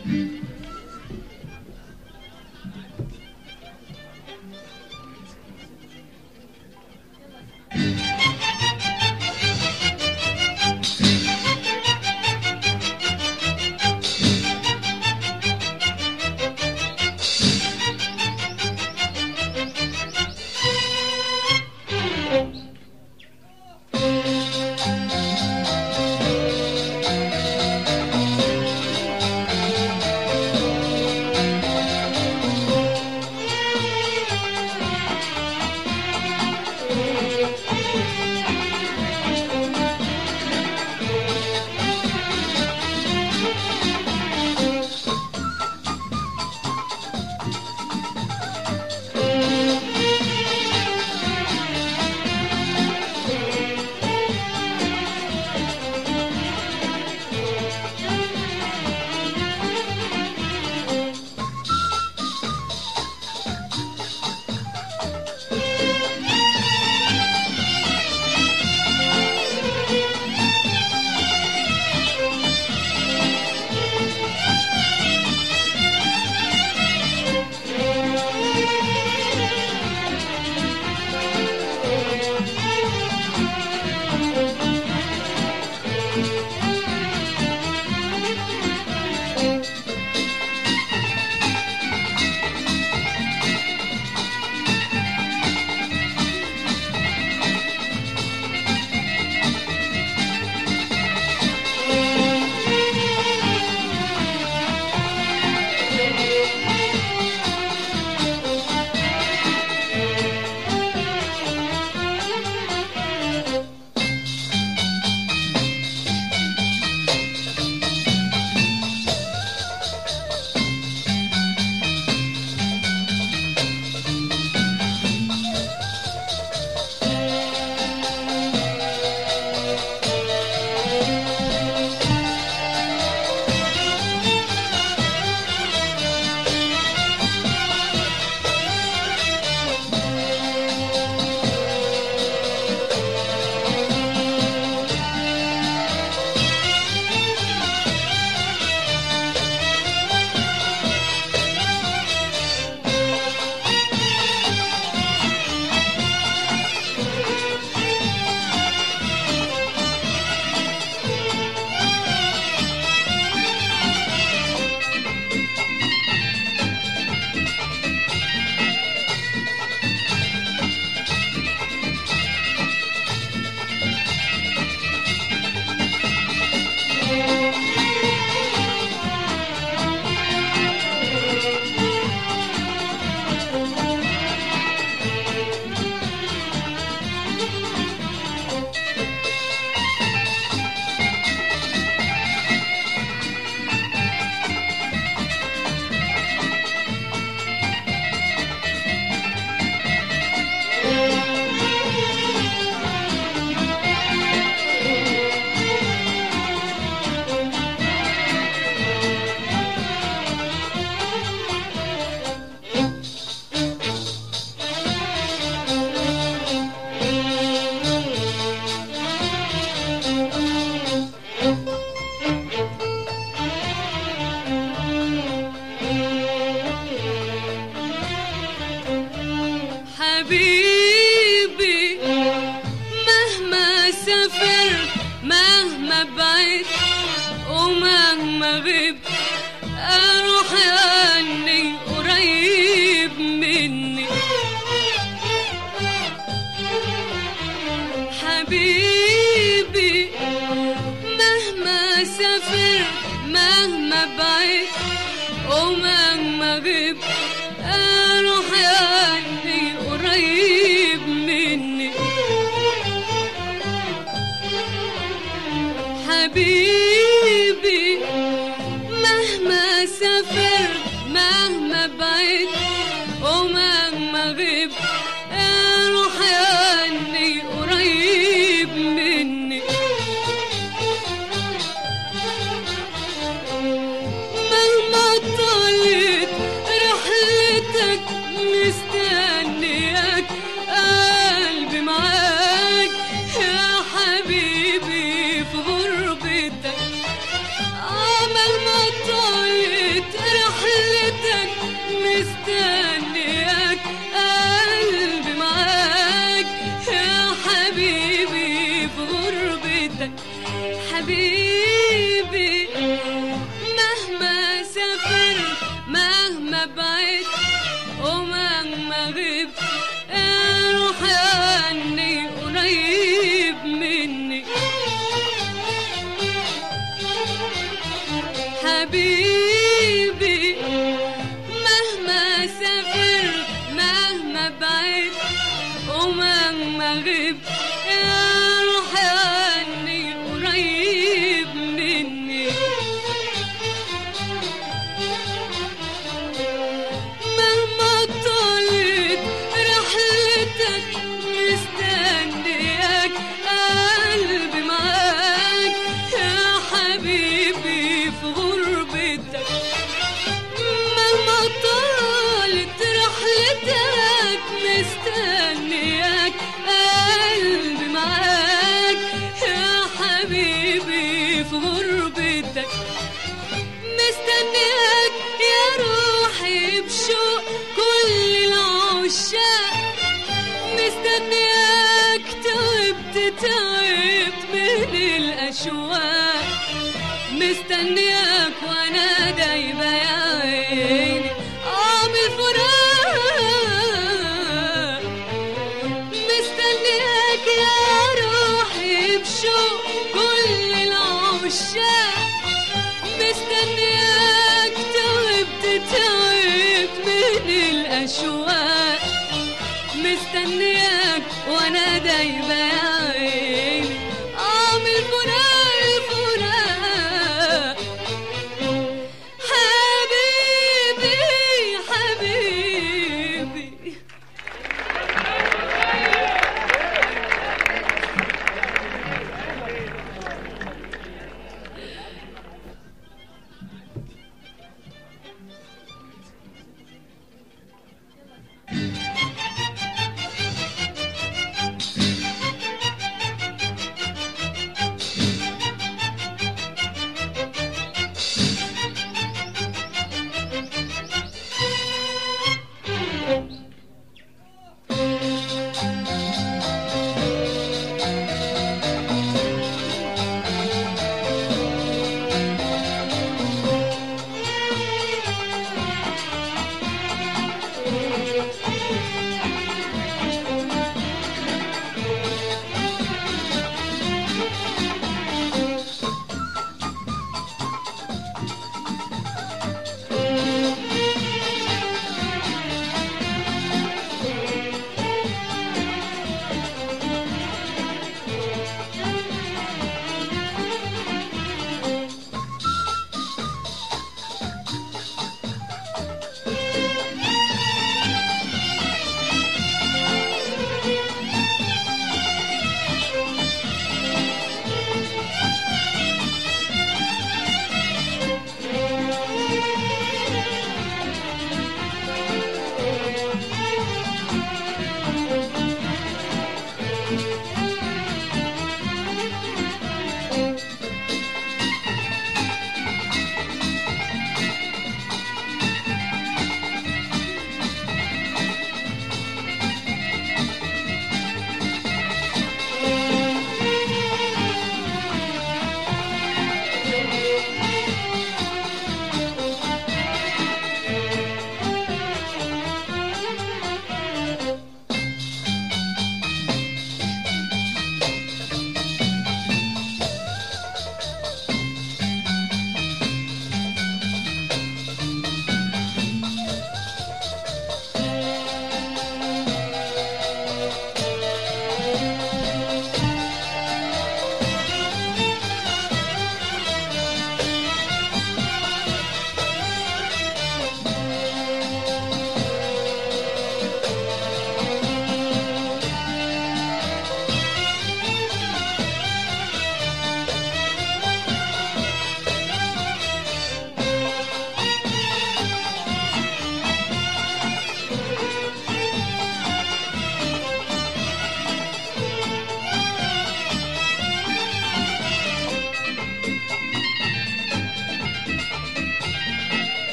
حبيبي مهما سافرت مهما بعدت ومهما غبت اروح عني قريب مني حبيبي مهما سافرت مهما بعدت ومهما غبت اروح عني قريب مني حبيبي مهما سافرت مهما بعدت ومهما غبت اروح عني قريب مني مهما طالت رحلة مستنياك قلبي معاك يا حبيبي في غربتك حبيبي مهما سافرت مهما بعدت ومهما غبت روحي عني قريب مني حبيبي مهما سافرت مهما بعدت ومهما غبت روحي عني قريب مني مهما طالت رحلتك مستنياك قلبي معاك يا حبيبي في غربتك مهما طالت رحلتك مستنياك قلبي معاك يا حبيبي في غربتك مستنياك يا روحي بشوق كل العشاق مستنياك تعبت تعبت من الأشواق مستنياك وانا دايبة يا عيني عامل فراق مستنياك يا روحي بشوق كل العشاق مستنياك تعبت تعبت من الأشواق مستنياك وانا دايبة يا عيني عامل فراق فراق حبيبي حبيبي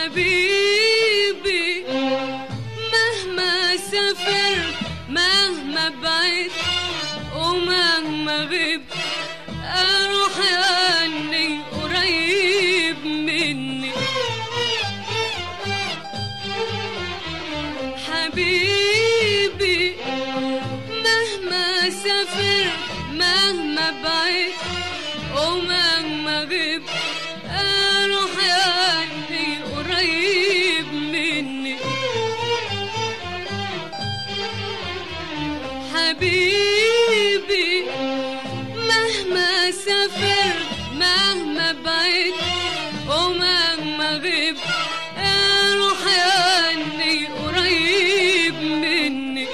حبيبي مهما سافر مهما بعيد ومهما غيب اروح عني قريب مني حبيبي مهما سافر مهما بعيد ومهما غيب اروح عني قريب مني حبيبي مهما سافر مهما بعيد ومهما غيب اروح عني قريب مني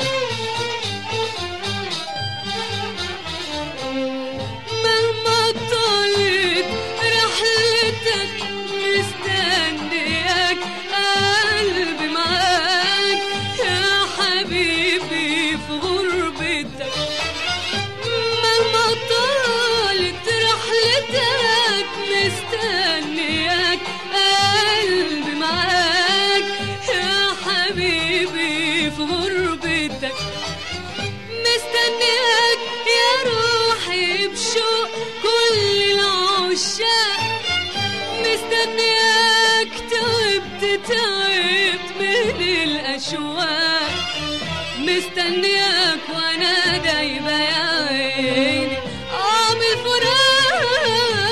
مهما طالت رحلتك مستنياك قلبي معاك يا حبيبي في غربتك مهما طالت رحلتك مستنياك قلبي معاك يا حبيبي في غربتك مستنياك يا روحي بشوق كل العشاق مستنياك تعبت تعبت من الأشواق مستنياك وانا دايبة يا عيني عامل فراق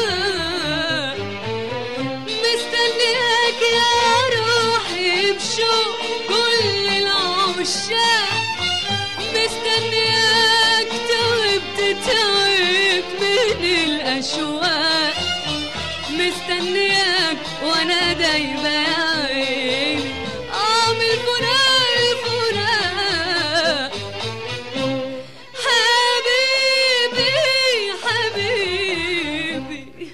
مستنياك يا روحي بشوق كل العشاق مستنياك تعبت تعبت من الأشواق مستنياك وانا دايبة يا عيني عامل فراق فراق حبيبي حبيبي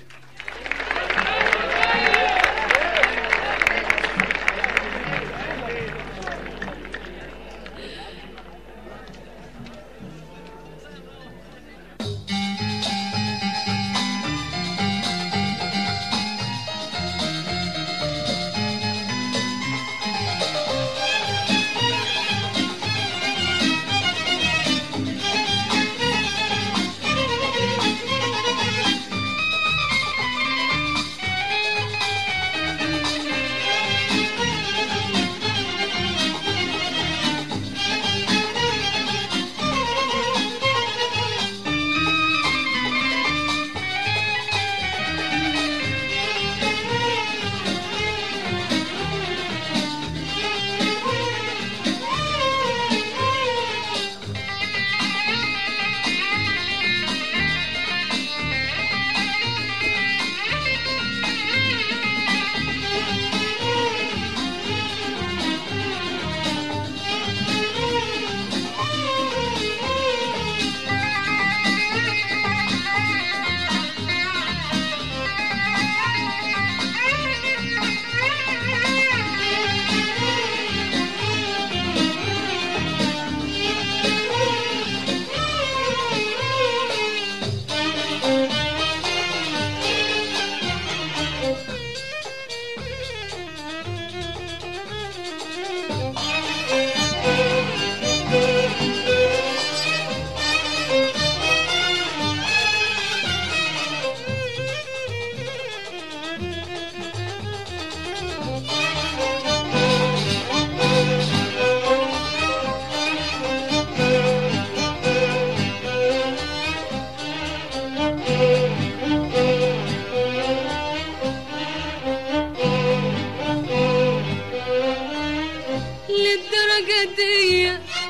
للدرجة دي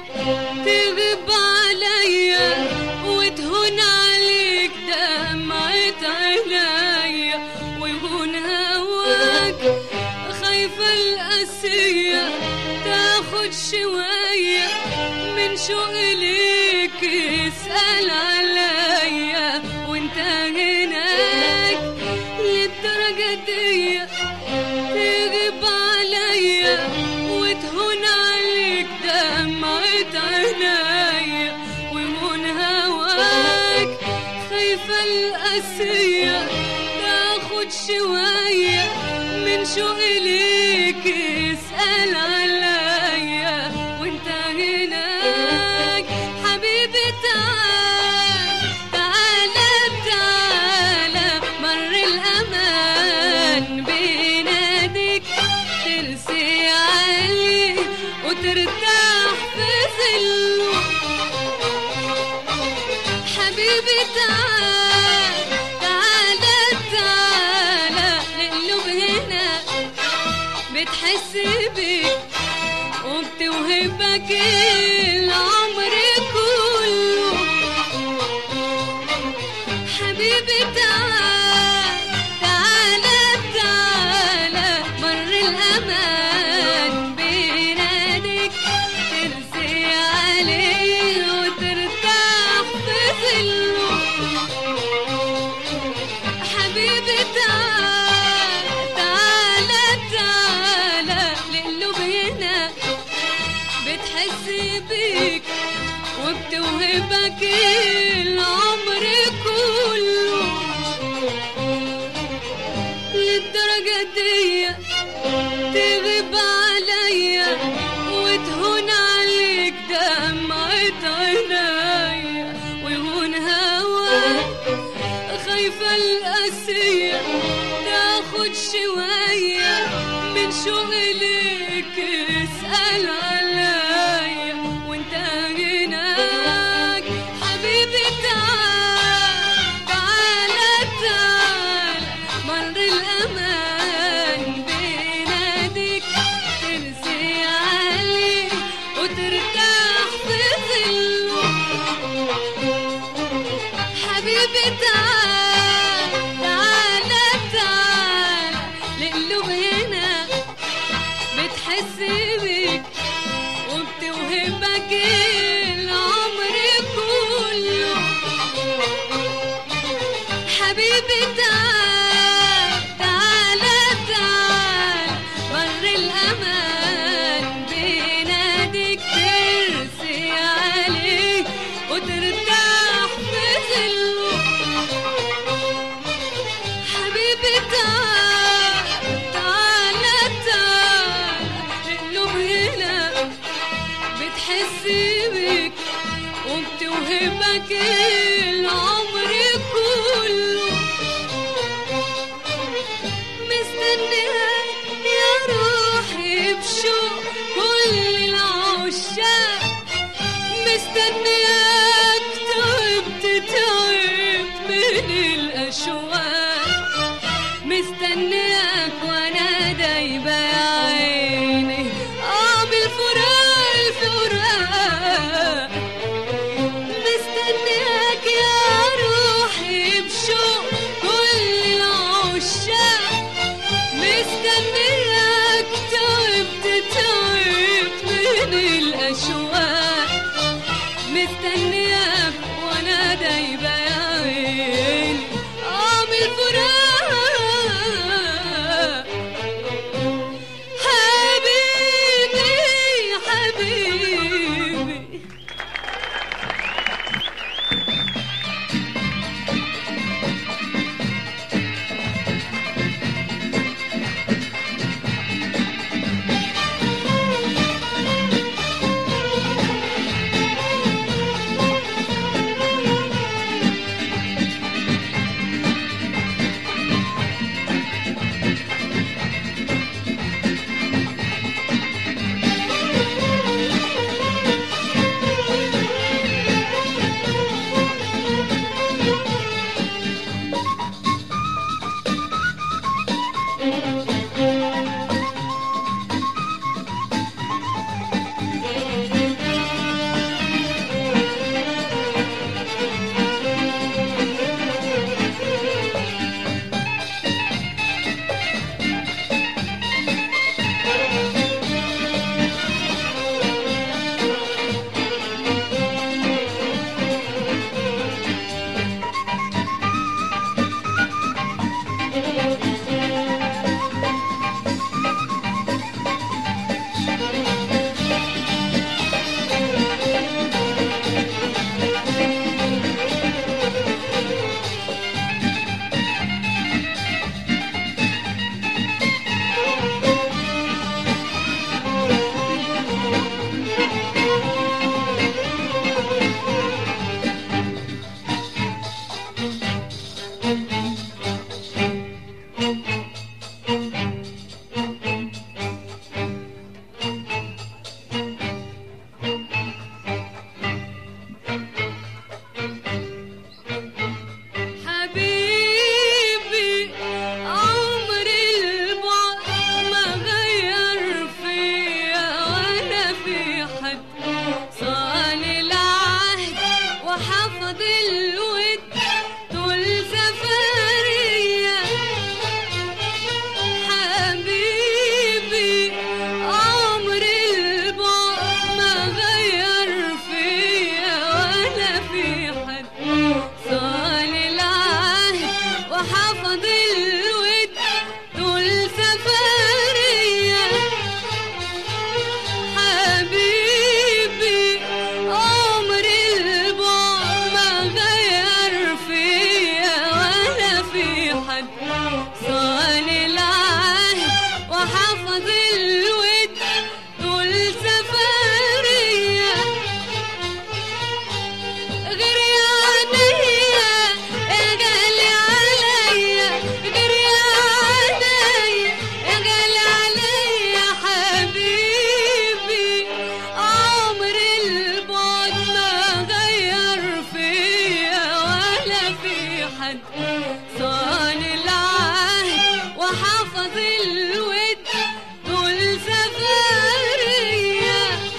تغيب عليا وتهون عليك دمعة عينيا ويهون هواك خايفة القاسية تاخد شوية من شوق ليك اسأل عليا وانت هناك للدرجة دي تغيب عليا وتهون عليك دمعة عينيا ويمون هواك خايفة القاسية تاخد شوية من من شوقي ليك اسأل عليا وانت هناك حبيبي تعال تعالى تعالى مر الأمان بيناديك ترسي عليه وترتاح في ظله حبيبي تعال تعالى تعالى للقلوب هنا بتحس بيك وبتوهبك العمر كله حبيبي تعال تعالى تعالى مر الأمان بيناديك ترسي عليه وترتاح في ظله حبيبي تعال تعالى تعالى للقلوب هنا بتحس بيك وبتوهبك العمر كله للدرجة دي تغيب عليا وتهون عليك دمعة عينيا ويهون هواك خايفة القاسية تاخد شوية من شوقي ليك اسأل عليا وانت هناك حبيبي تعال تعالى تعال مر الأمان بيناديك ترسي عليه وترتاح في ظله حبيبي تعال تعالى تعال لقلوب هنا بتحس بيك وبتوهبك العمر كله حبيبي تعال تعالى تعال مر الأمان بيناديك ترسي عليه وترتاح في ظله حبيبي تعال تعالى تعال القلوب هنا بتحس بيك وبتوهبك العمر كله مستنياك يا روحي بشوق كل العشاق مستنياك تعبت تعبت من الأشواق مستنياك وانا دايبة يا عيني اه بالفراق الفراق مستنياك يا روحي بشوق كل العشاق مستنياك تعبت تعبت من الأشواق مستنياك وانا دايبة يا عيني اه بالفراق صان العهد وحفظ الود طول سفرية غير يا عينيا اجلي عليا غير يا عينيا اجلي عليا حبيبي عمر البعد ما غير فيا ولا في حد صان العهد وحفظ الود طول سفرية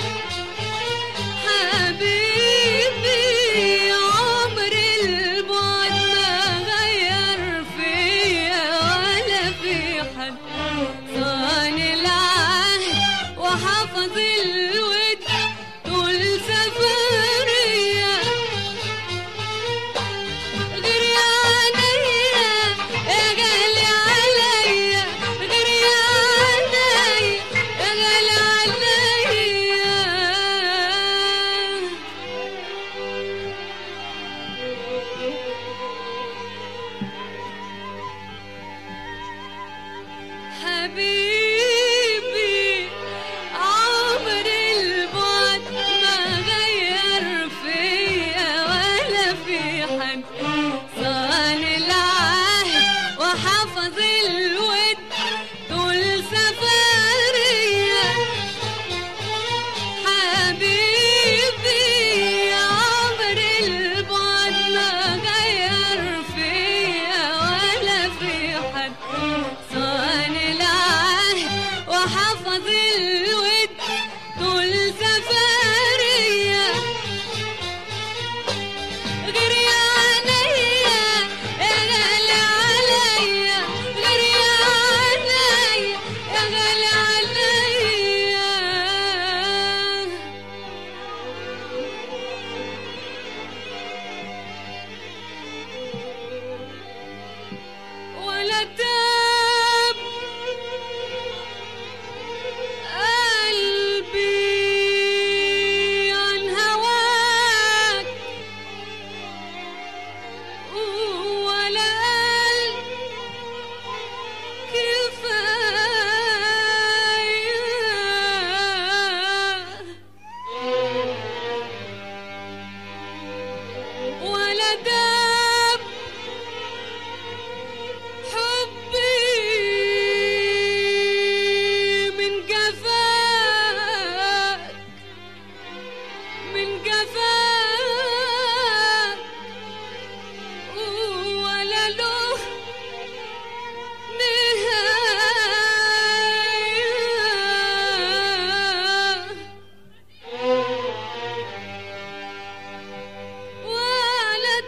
حبيبي عمر البعد ما غير فيا ولا في حد صان العهد وحفظ الود طول سفرية غير يا عينيا اجلي عليا غير يا عينيا اجلي عليا حبيبي عمر البعد ما غير فيا ولا في حد صان العهد وحفظ الود طول سفرية حبيبي عمر البعد ما غير فيا ولا في حد صان العهد وحفظ الود طول سفرية غير يا عينيا اغلى عليا غير يا عينيا اغلى عليا ولا تاب قلبي عن هواك ولا قال كفاية ولا داب حبي من جفاك من جفاك ولا له نهاية ولا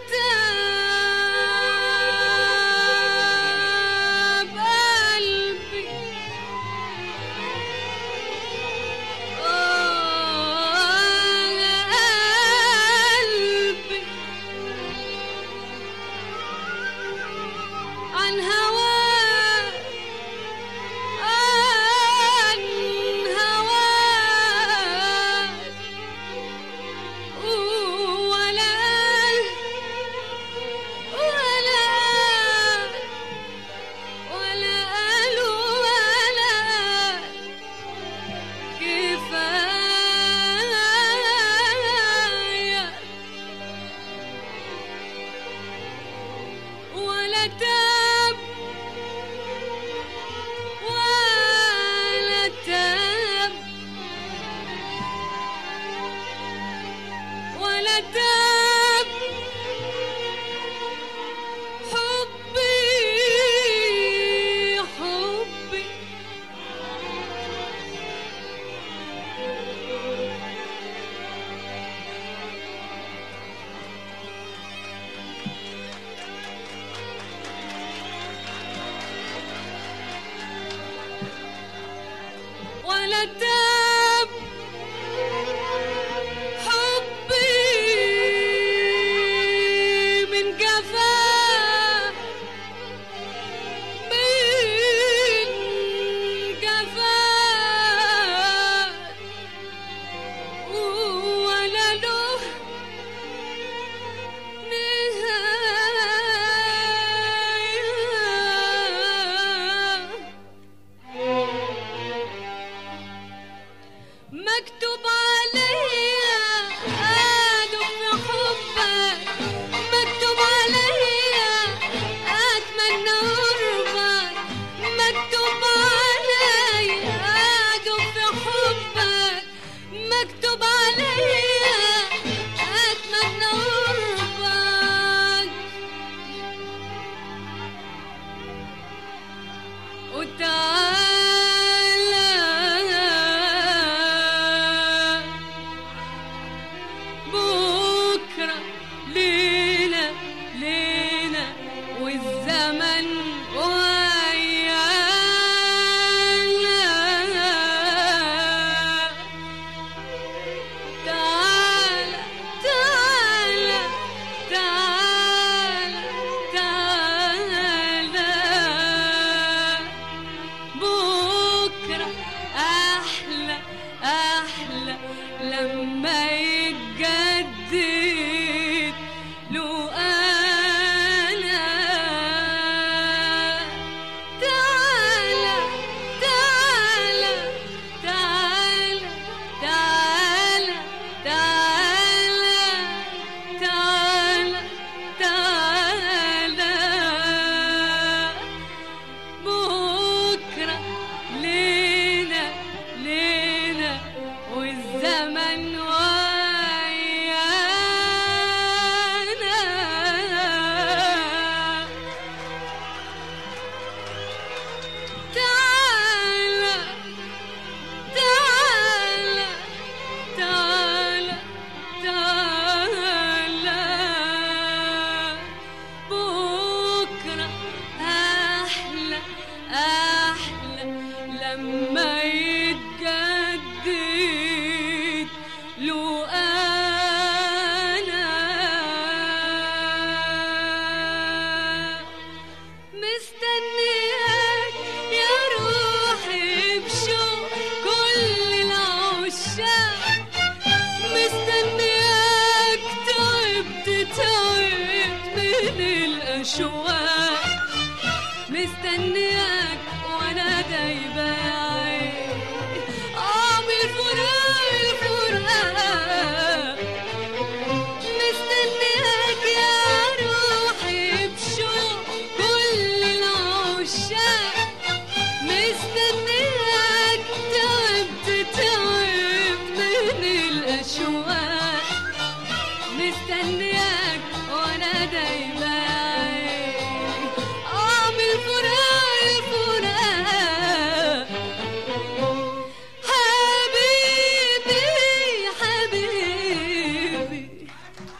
تاب قلبي قلبي عن هواك عن هواك ولا ولا ولا قالوا ولا كفاية ولا تاب ولا تاب ولا تاب حبي حبي ولا تاب حبي من جفاك من جفاك ولا له أحلى لما يتجدد له أنا مستنياك يا روحي بشوق كل العشاق مستنياك تعبت تعبت من الأشواق مستنياك وانا دايبة يا عيني اعمل فراق الفراق مستنياك يا روحي بشوق كل العشاق مستنياك تعبت تعبت من الأشواق مستنياك وانا دايما يا عيني اعمل فراق الفراق حبيبي حبيبي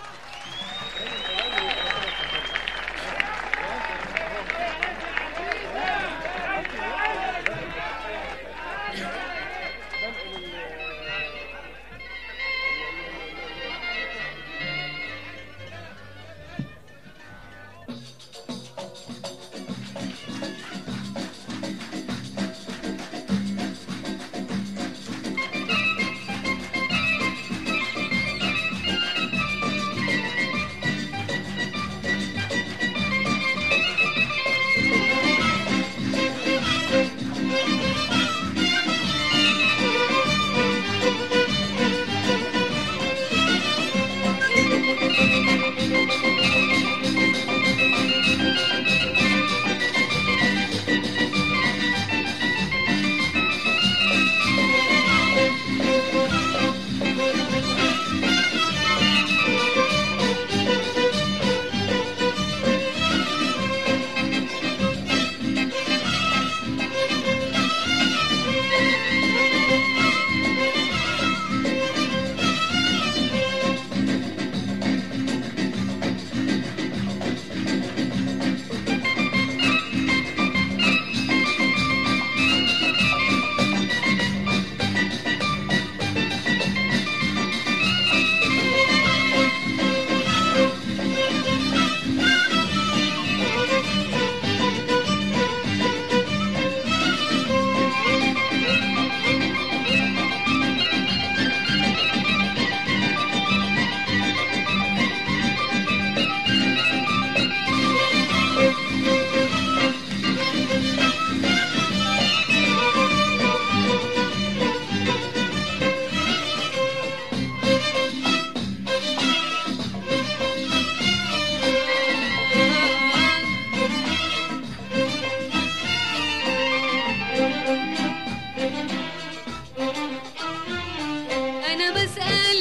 أنا بسأل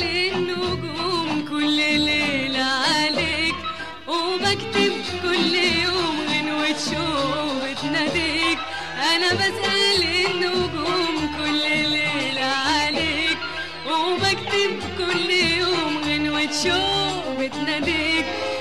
النجوم كل ليلة عليك وبكتب كل يوم غنوة شوق بتناديك أنا بسأل النجوم كل ليلة عليك وبكتب كل يوم غنوة شوق بتناديك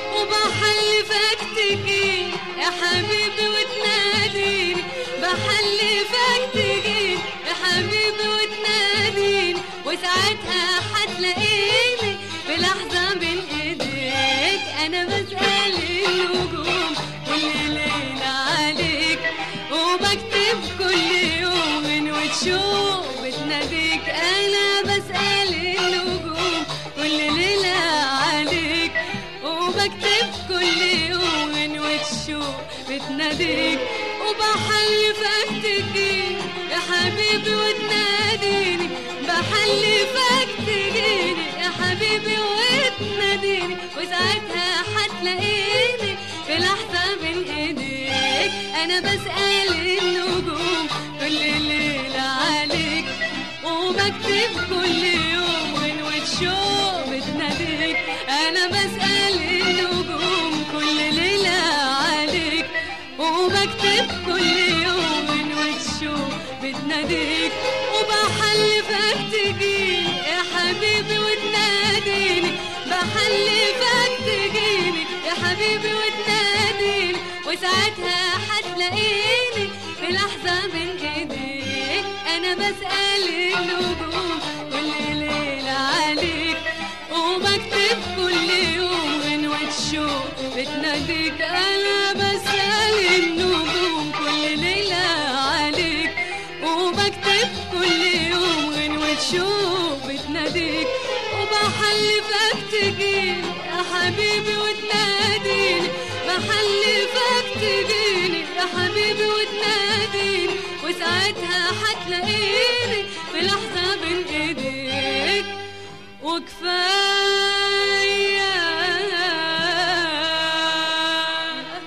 وبحلفك تجي يا حبيبي وتناديني بحلفك تجي يا حبيبي وتناديني وساعتها هتلاقيني في لحظة بين ايديك انا بسأل النجوم كل ليلة عليك وبكتب كل يوم غنوة شوق بتناديك انا بسأل النجوم كل ليلة عليك وبكتب كل يوم غنوة شوق بتناديك وبحلفك تجيني يا حبيبي وتناديني بحلفك تجيني يا حبيبي وتناديني وساعتها هتلاقيني في لحظة بين ايديك انا بسأل النجوم كل ليلة عليك وبكتب كل يوم غنوة شوق بتناديك انا بسأل النجوم كل ليلة عليك وبكتب كل يوم غنوة شوق بتناديك وبحلفك تجيني يا حبيبي وتناديني بحلفك تجيني يا حبيبي وتناديني وساعتها هتلاقيني في في لحظة بين ايديك انا بسأل النجوم كل ليلة عليك وبكتب كل يوم غنوة شوق بتناديك انا بسأل النجوم كل ليلة عليك وبكتب كل يوم غنوة شوق بتناديك وبحلفك تجيني يا حبيبي وتناديني بحلفك تجيني يا حبيبي وتناديني وساعتها هتلاقيني في لحظة بين ايديك وكفاية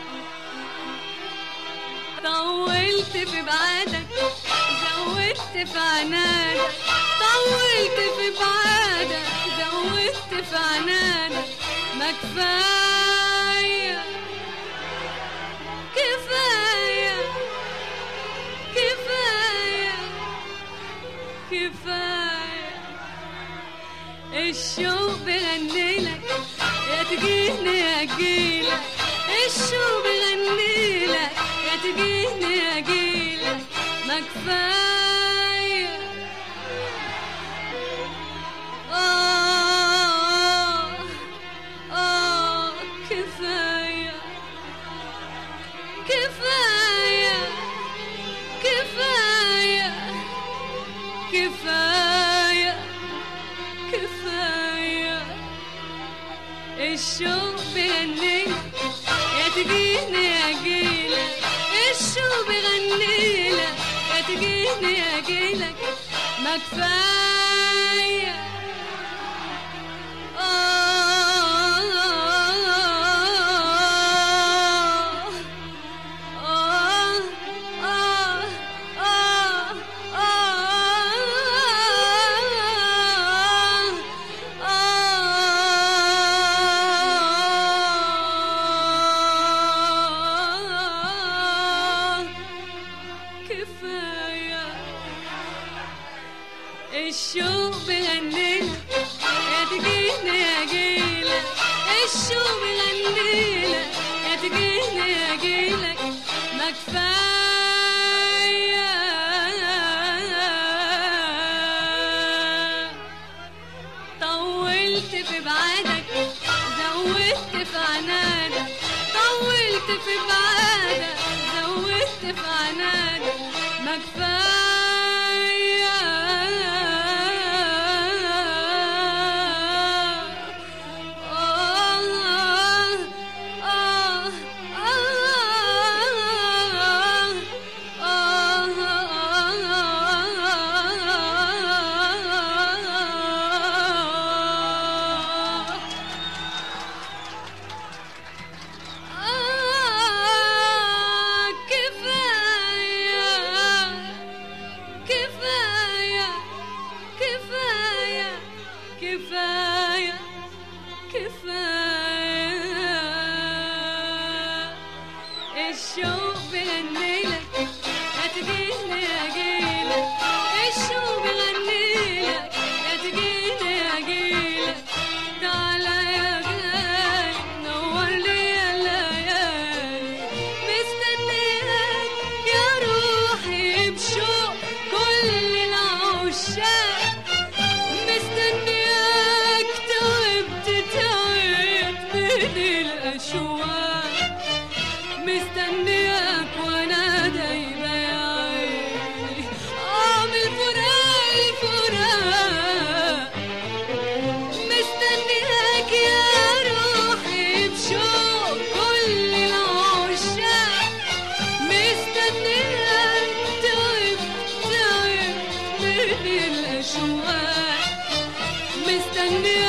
طولت في بعادك زودت في عنادك طولت في بعادك زودت في عنادك ما كفاية كفاية كفاية كفاية الشوق بغنيلك يا تجيني اجيلك الشوق بغنيلك يا تجيني اجيلك ما كفايه آه آه كفاية كفاية كفاية كفاية كفاية الشوق بيغنيلك يا تجيني اجيلك الشوق بيغنيلك يا تجيني اجيلك ما كفايه كفايه الشوق بغنيلك يا تجيني اجيلك الشوق بغنيلك يا تجيني اجيلك ما كفايه طولت في بعادك زودت في عنادك طولت في بعادك زودت في عنادك ما كفايه آه كفاية كفاية كفاية كفاية كفاية الشوق بغنيلك يا تجيني اجيلك الشوق بغنيلك يا تجيني اجيلك تعالى يا غالي نور لي يا ليالي مستنياك يا روحي بشوق كل العشاق مستنياك تعبت تعبت من الاشواق مستنياك وانا دايما يا عيني اعمل فراق الفراق مستنياك يا روحي بشوق كل العشاق مستنياك تعبت تعبت من الاشواق مستنياك